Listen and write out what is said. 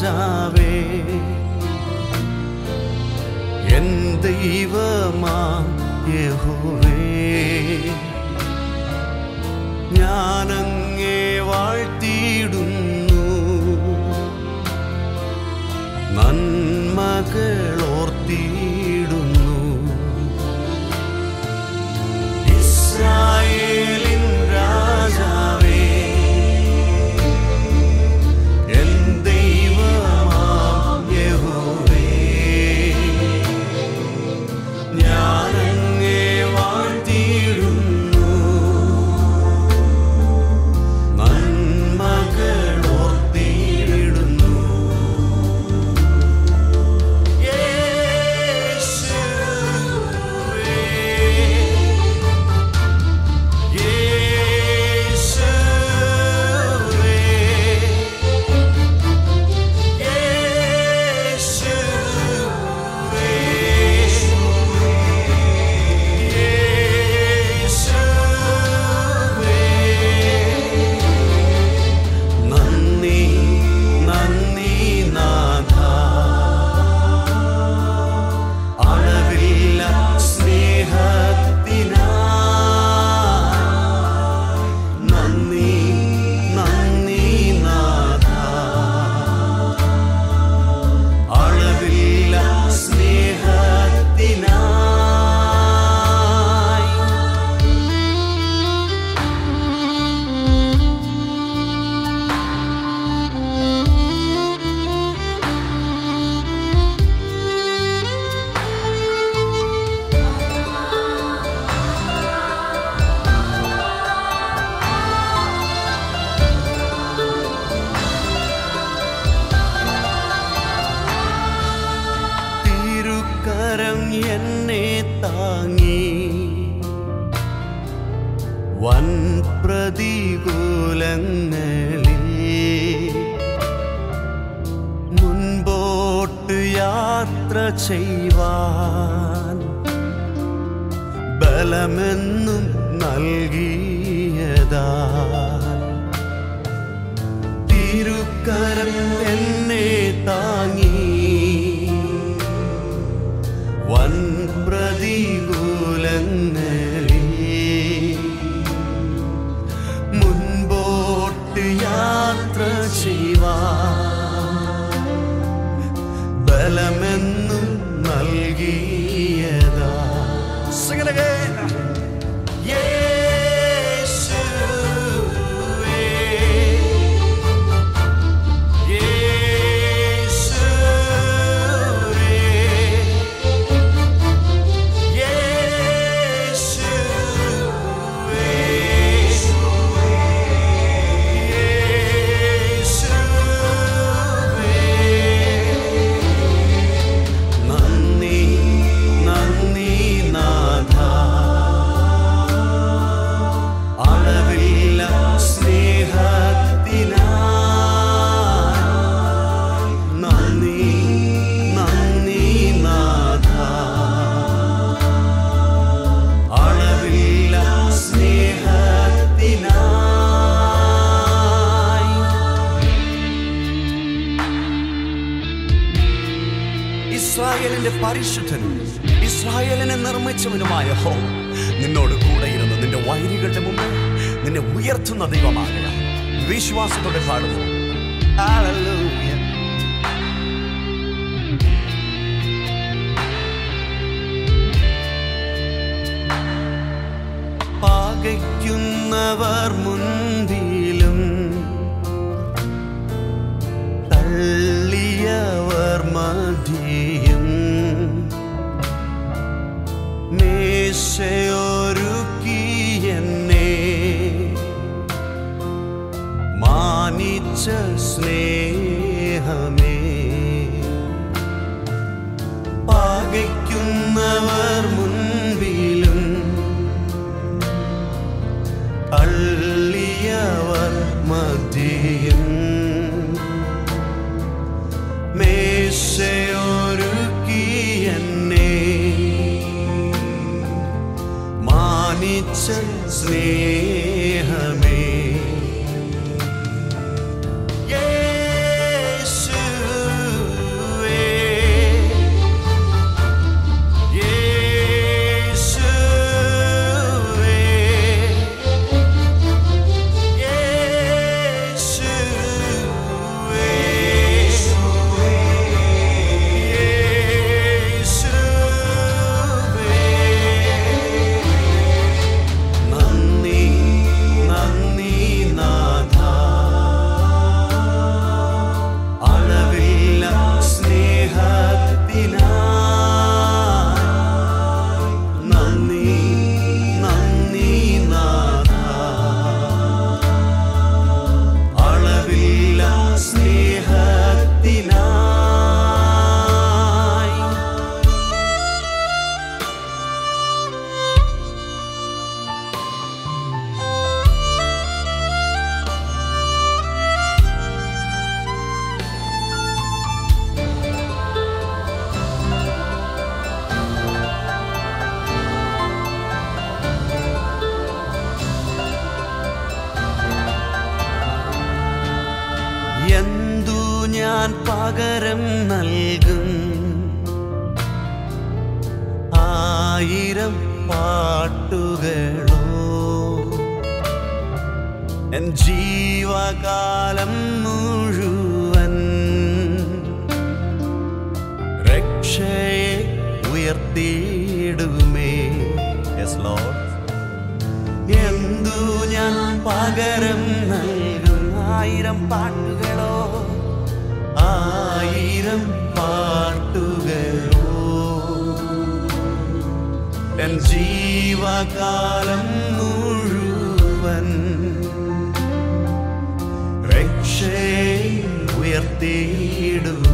രാജാവേ എൻ ദൈവമാ യഹോവേ ഞാനങ്ങേ വാഴ്ത്തിയിടുന്നു നന്മകളോർത്തിയിടുന്നു ഇസ്രായേലിൻ രാജാവേ എൻ ദൈവമാം യഹോവേ ഞാനങ്ങേ വാഴ്ത്തിയിടുന്നു നന്മകളോർത്തിയിടുന്നു യേശുവേ യേശുവേ യേശുവേ യേശുവേ നന്ദി നന്ദി നാഥ അളവില്ല സ്നേഹത്തിനാ നന്ദി നന്ദി നാഥ അളവില്ല സ്നേഹത്തിനായി തിരുക്കരം എന്നെ താങ്ങി വൻ പ്രതികൂലങ്ങളിൽ മുൻപോട്ട് യാത്ര ചെയ്യുവാൻ ബലമെന്നും നൽകിയതാ തിരുക്കരം എന്നെ താങ്ങി വൻ പ്രതികൂലങ്ങളിൽ മുൻപോട്ട് യാത്ര ചെയ്യുവാൻ ബലമെന്നും നൽകിയതാ Sing it again. യേശുവേ യേശുവേ നന്ദി നന്ദി നാഥ അളവില്ല സ്നേഹത്തിനാ നന്ദി നന്ദി നാഥ അളവില്ല സ്നേഹത്തിനായി ഇസ്രായേലിന്റെ പരിശുദ്ധനും ഇസ്രായേലിനെ നിർമ്മിച്ചവനുമായ ഹോ നിന്നോട് കൂടെയിരുന്ന് നിന്റെ വൈരികളുടെ മുമ്പിൽ നിന്നെ ഉയർത്തുന്ന ദൈവമാകുക വിശ്വാസത്തോടെ പാടുന്നു Hallelujah. പകയ്ക്കുന്നവർ മുൻപിലും തള്ളിയവർ മധ്യയും മേശയൊരുക്കി എന്നെ മാനിച്ച സ്നേഹമേ പകയ്ക്കുന്നവർ മുൻപിലും തള്ളിയവർ മധ്യയും മേശയൊരുക്കി എന്നെ മാനിച്ച സ്നേഹമേ യേശുവേ പകരം നൽകും ആയിരം പാട്ടുകളോ എൻ ജീവകാലം മുഴുവൻ രക്ഷയെ ഉയർത്തിയിടുമേ യെസ് ലോർഡ് എന്തു ഞാൻ പകരം നൽകും ആയിരം പാട്ടുകളോ ആയിരം പാട്ടുകളോ എൻ ജീവകാലം മുഴുവൻ രക്ഷയെ ഉയർത്തിയിടും